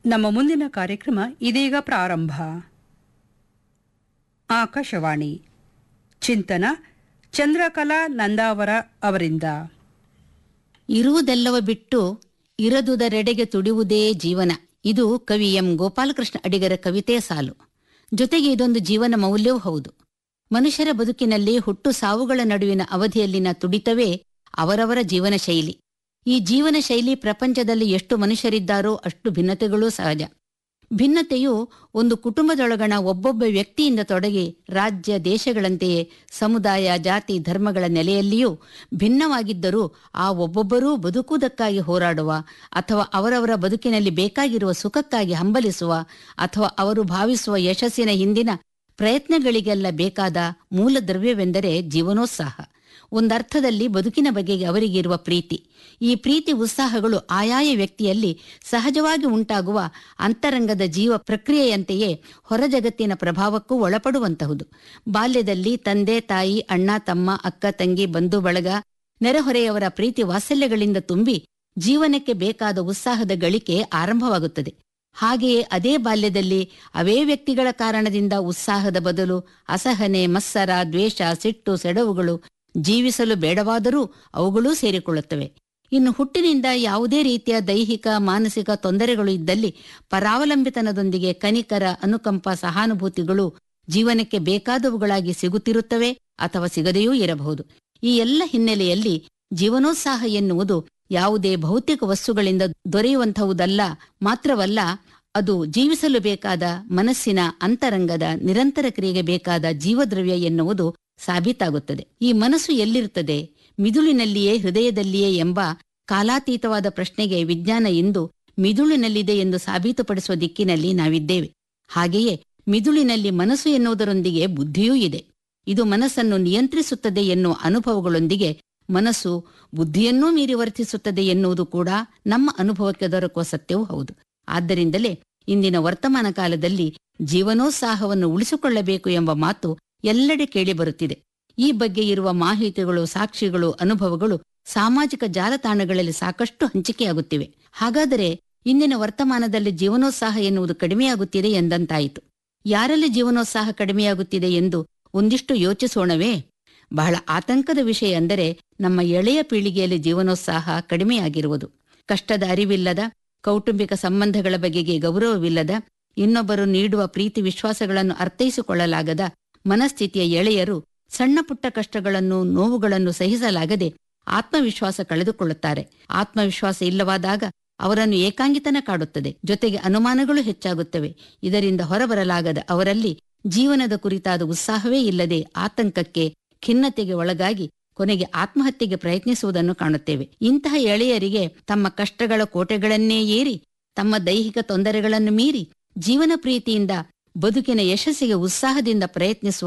ನಮ್ಮ ಮುಂದಿನ ಕಾರ್ಯಕ್ರಮ ಇದೀಗ ಪ್ರಾರಂಭ ಆಕಾಶವಾಣಿ ಚಿಂತನ ಚಂದ್ರಕಲಾ ನಂದಾವರ ಅವರಿಂದ ಇರುವುದೆಲ್ಲವ ಬಿಟ್ಟು ಇರದುದರೆಡೆಗೆ ತುಡಿಯುವುದೇ ಜೀವನ ಇದು ಕವಿ ಎಂ ಗೋಪಾಲಕೃಷ್ಣ ಅಡಿಗರ ಕವಿತೆ ಸಾಲು ಜೊತೆಗೆ ಇದೊಂದು ಜೀವನ ಮೌಲ್ಯವೂ ಹೌದು ಮನುಷ್ಯರ ಬದುಕಿನಲ್ಲಿ ಹುಟ್ಟು ಸಾವುಗಳ ನಡುವಿನ ಅವಧಿಯಲ್ಲಿನ ತುಡಿತವೇ ಅವರವರ ಜೀವನ ಶೈಲಿ ಈ ಜೀವನ ಶೈಲಿ ಪ್ರಪಂಚದಲ್ಲಿ ಎಷ್ಟು ಮನುಷ್ಯರಿದ್ದಾರೋ ಅಷ್ಟು ಭಿನ್ನತೆಗಳೂ ಸಹಜ ಭಿನ್ನತೆಯು ಒಂದು ಕುಟುಂಬದೊಳಗಣ ಒಬ್ಬೊಬ್ಬ ವ್ಯಕ್ತಿಯಿಂದ ತೊಡಗಿ ರಾಜ್ಯ ದೇಶಗಳಂತೆಯೇ ಸಮುದಾಯ ಜಾತಿ ಧರ್ಮಗಳ ನೆಲೆಯಲ್ಲಿಯೂ ಭಿನ್ನವಾಗಿದ್ದರೂ ಆ ಒಬ್ಬೊಬ್ಬರೂ ಬದುಕುವುದಕ್ಕಾಗಿ ಹೋರಾಡುವ ಅಥವಾ ಅವರವರ ಬದುಕಿನಲ್ಲಿ ಬೇಕಾಗಿರುವ ಸುಖಕ್ಕಾಗಿ ಹಂಬಲಿಸುವ ಅಥವಾ ಅವರು ಭಾವಿಸುವ ಯಶಸ್ಸಿನ ಹಿಂದಿನ ಪ್ರಯತ್ನಗಳಿಗೆಲ್ಲ ಬೇಕಾದ ಮೂಲ ದ್ರವ್ಯವೆಂದರೆ ಜೀವನೋತ್ಸಾಹ ಒಂದರ್ಥದಲ್ಲಿ ಬದುಕಿನ ಬಗೆಗೆ ಅವರಿಗಿರುವ ಪ್ರೀತಿ ಈ ಪ್ರೀತಿ ಉತ್ಸಾಹಗಳು ಆಯಾಯ ವ್ಯಕ್ತಿಯಲ್ಲಿ ಸಹಜವಾಗಿ ಉಂಟಾಗುವ ಅಂತರಂಗದ ಜೀವ ಪ್ರಕ್ರಿಯೆಯಂತೆಯೇ ಹೊರ ಜಗತ್ತಿನ ಪ್ರಭಾವಕ್ಕೂ ಒಳಪಡುವಂತಹುದು ಬಾಲ್ಯದಲ್ಲಿ ತಂದೆ ತಾಯಿ ಅಣ್ಣ ತಮ್ಮ ಅಕ್ಕ ತಂಗಿ ಬಂಧು ಬಳಗ ನೆರೆಹೊರೆಯವರ ಪ್ರೀತಿ ವಾತ್ಸಲ್ಯಗಳಿಂದ ತುಂಬಿ ಜೀವನಕ್ಕೆ ಬೇಕಾದ ಉತ್ಸಾಹದ ಗಳಿಕೆ ಆರಂಭವಾಗುತ್ತದೆ ಹಾಗೆಯೇ ಅದೇ ಬಾಲ್ಯದಲ್ಲಿ ಅವೇ ವ್ಯಕ್ತಿಗಳ ಕಾರಣದಿಂದ ಉತ್ಸಾಹದ ಬದಲು ಅಸಹನೆ ಮತ್ಸರ ದ್ವೇಷ ಸಿಟ್ಟು ಸೆಡವುಗಳು ಜೀವಿಸಲು ಬೇಡವಾದರೂ ಅವುಗಳೂ ಸೇರಿಕೊಳ್ಳುತ್ತವೆ ಇನ್ನು ಹುಟ್ಟಿನಿಂದ ಯಾವುದೇ ರೀತಿಯ ದೈಹಿಕ ಮಾನಸಿಕ ತೊಂದರೆಗಳು ಇದ್ದಲ್ಲಿ ಪರಾವಲಂಬಿತನದೊಂದಿಗೆ ಕನಿಕರ ಅನುಕಂಪ ಸಹಾನುಭೂತಿಗಳು ಜೀವನಕ್ಕೆ ಬೇಕಾದವುಗಳಾಗಿ ಸಿಗುತ್ತಿರುತ್ತವೆ ಅಥವಾ ಸಿಗದೆಯೂ ಇರಬಹುದು ಈ ಎಲ್ಲ ಹಿನ್ನೆಲೆಯಲ್ಲಿ ಜೀವನೋತ್ಸಾಹ ಎನ್ನುವುದು ಯಾವುದೇ ಭೌತಿಕ ವಸ್ತುಗಳಿಂದ ದೊರೆಯುವಂತಹುದಲ್ಲ ಮಾತ್ರವಲ್ಲ ಅದು ಜೀವಿಸಲು ಬೇಕಾದ ಮನಸ್ಸಿನ ಅಂತರಂಗದ ನಿರಂತರ ಕ್ರಿಯೆಗೆ ಬೇಕಾದ ಜೀವದ್ರವ್ಯ ಎನ್ನುವುದು ಸಾಬೀತಾಗುತ್ತದೆ ಈ ಮನಸ್ಸು ಎಲ್ಲಿರುತ್ತದೆ ಮಿದುಳಿನಲ್ಲಿಯೇ ಹೃದಯದಲ್ಲಿಯೇ ಎಂಬ ಕಾಲಾತೀತವಾದ ಪ್ರಶ್ನೆಗೆ ವಿಜ್ಞಾನ ಇಂದು ಮಿದುಳಿನಲ್ಲಿದೆ ಎಂದು ಸಾಬೀತುಪಡಿಸುವ ದಿಕ್ಕಿನಲ್ಲಿ ನಾವಿದ್ದೇವೆ ಹಾಗೆಯೇ ಮಿದುಳಿನಲ್ಲಿ ಮನಸ್ಸು ಎನ್ನುವುದರೊಂದಿಗೆ ಬುದ್ಧಿಯೂ ಇದೆ ಇದು ಮನಸ್ಸನ್ನು ನಿಯಂತ್ರಿಸುತ್ತದೆ ಎನ್ನುವ ಅನುಭವಗಳೊಂದಿಗೆ ಮನಸ್ಸು ಬುದ್ಧಿಯನ್ನೂ ಮೀರಿ ವರ್ತಿಸುತ್ತದೆ ಎನ್ನುವುದು ಕೂಡ ನಮ್ಮ ಅನುಭವಕ್ಕೆ ದೊರಕುವ ಸತ್ಯವೂ ಹೌದು ಆದ್ದರಿಂದಲೇ ಇಂದಿನ ವರ್ತಮಾನ ಕಾಲದಲ್ಲಿ ಜೀವನೋತ್ಸಾಹವನ್ನು ಉಳಿಸಿಕೊಳ್ಳಬೇಕು ಎಂಬ ಮಾತು ಎಲ್ಲೆಡೆ ಕೇಳಿಬರುತ್ತಿದೆ ಈ ಬಗ್ಗೆ ಇರುವ ಮಾಹಿತಿಗಳು ಸಾಕ್ಷಿಗಳು ಅನುಭವಗಳು ಸಾಮಾಜಿಕ ಜಾಲತಾಣಗಳಲ್ಲಿ ಸಾಕಷ್ಟು ಹಂಚಿಕೆಯಾಗುತ್ತಿವೆ ಹಾಗಾದರೆ ಇಂದಿನ ವರ್ತಮಾನದಲ್ಲಿ ಜೀವನೋತ್ಸಾಹ ಎನ್ನುವುದು ಕಡಿಮೆಯಾಗುತ್ತಿದೆ ಎಂದಂತಾಯಿತು ಯಾರಲ್ಲಿ ಜೀವನೋತ್ಸಾಹ ಕಡಿಮೆಯಾಗುತ್ತಿದೆ ಎಂದು ಒಂದಿಷ್ಟು ಯೋಚಿಸೋಣವೇ ಬಹಳ ಆತಂಕದ ವಿಷಯ ಅಂದರೆ ನಮ್ಮ ಎಳೆಯ ಪೀಳಿಗೆಯಲ್ಲಿ ಜೀವನೋತ್ಸಾಹ ಕಡಿಮೆಯಾಗಿರುವುದು ಕಷ್ಟದ ಅರಿವಿಲ್ಲದ ಕೌಟುಂಬಿಕ ಸಂಬಂಧಗಳ ಬಗೆಗೆ ಗೌರವವಿಲ್ಲದ ಇನ್ನೊಬ್ಬರು ನೀಡುವ ಪ್ರೀತಿ ವಿಶ್ವಾಸಗಳನ್ನು ಅರ್ಥೈಸಿಕೊಳ್ಳಲಾಗದ ಮನಸ್ಥಿತಿಯ ಎಳೆಯರು ಸಣ್ಣ ಪುಟ್ಟ ಕಷ್ಟಗಳನ್ನು ನೋವುಗಳನ್ನು ಸಹಿಸಲಾಗದೆ ಆತ್ಮವಿಶ್ವಾಸ ಕಳೆದುಕೊಳ್ಳುತ್ತಾರೆ ಆತ್ಮವಿಶ್ವಾಸ ಇಲ್ಲವಾದಾಗ ಅವರನ್ನು ಏಕಾಂಗಿತನ ಕಾಡುತ್ತದೆ ಜೊತೆಗೆ ಅನುಮಾನಗಳು ಹೆಚ್ಚಾಗುತ್ತವೆ ಇದರಿಂದ ಹೊರಬರಲಾಗದ ಅವರಲ್ಲಿ ಜೀವನದ ಕುರಿತಾದ ಉತ್ಸಾಹವೇ ಇಲ್ಲದೆ ಆತಂಕಕ್ಕೆ ಖಿನ್ನತೆಗೆ ಒಳಗಾಗಿ ಕೊನೆಗೆ ಆತ್ಮಹತ್ಯೆಗೆ ಪ್ರಯತ್ನಿಸುವುದನ್ನು ಕಾಣುತ್ತೇವೆ ಇಂತಹ ಎಳೆಯರಿಗೆ ತಮ್ಮ ಕಷ್ಟಗಳ ಕೋಟೆಗಳನ್ನೇ ಏರಿ ತಮ್ಮ ದೈಹಿಕ ತೊಂದರೆಗಳನ್ನು ಮೀರಿ ಜೀವನ ಪ್ರೀತಿಯಿಂದ ಬದುಕಿನ ಯಶಸ್ಸಿಗೆ ಉತ್ಸಾಹದಿಂದ ಪ್ರಯತ್ನಿಸುವ